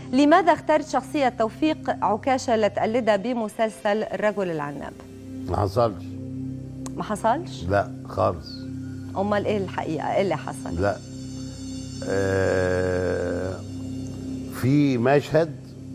لماذا اخترت شخصية توفيق عكاشة لتقلدها بمسلسل الرجل العناب؟ ما حصلش ما حصلش؟ لا خالص أمال إيه الحقيقة؟ إيه اللي حصل؟ لا آه في مشهد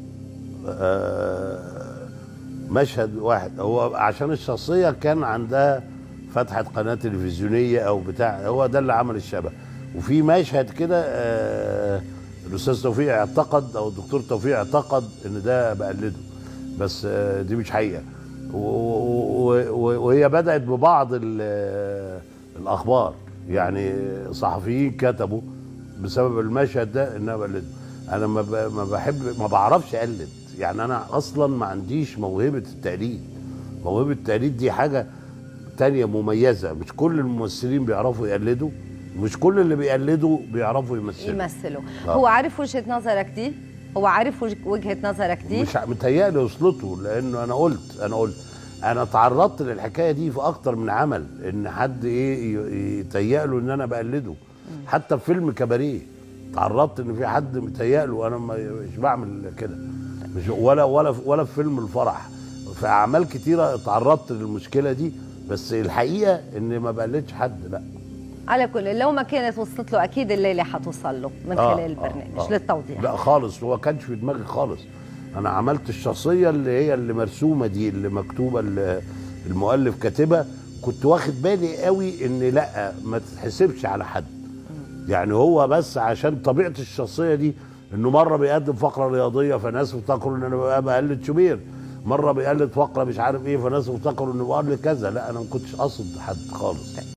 آه مشهد واحد هو عشان الشخصيه كان عندها فتحه قناه تلفزيونيه او بتاع هو ده اللي عمل الشبه وفي مشهد كده آه الاستاذ توفيق اعتقد او الدكتور توفيق اعتقد ان ده بقلده بس آه دي مش حقيقه و- و- و- وهي بدات ببعض ال- الاخبار يعني صحفيين كتبوا بسبب المشهد ده ان انا بقلده انا ما ب- ما بحب ما بعرفش اقلد يعني انا اصلا ما عنديش موهبه التقليد موهبه التقليد دي حاجه تانية مميزه مش كل الممثلين بيعرفوا يقلدوا مش كل اللي بيقلدوا بيعرفوا يمثلوا يمثلوا آه. هو عارف وجهة نظرك دي؟ هو عارف وج- وجهة نظرك دي؟ مش ع- متهيألي وصلته لانه انا قلت انا قلت انا تعرضت للحكايه دي في اكتر من عمل ان حد ايه ي- يتهيأ له ان انا بقلده حتى في فيلم كباريه تعرضت ان في حد متهيأ له انا ما- مش بعمل كده مش ولا ولا ولا في فيلم الفرح في اعمال كتيره تعرضت للمشكله دي بس الحقيقه ان ما بقلدش حد لا على كل لو ما كانت وصلت له أكيد الليلة حتوصل له من آه، خلال آه، البرنامج آه. للتوضيح لا خالص هو كانش في دماغي خالص انا عملت الشخصيه اللي هي اللي مرسومه دي اللي مكتوبه اللي المؤلف كاتبها كنت واخد بالي قوي ان لا ما تتحسبش على حد يعني هو بس عشان طبيعه الشخصيه دي انه مره بيقدم فقره رياضيه فناس افتكروا ان انا بقى بقلد شوبير مره بيقلد فقره مش عارف ايه فناس افتكروا انه بقلد كذا لا انا ما كنتش قاصد حد خالص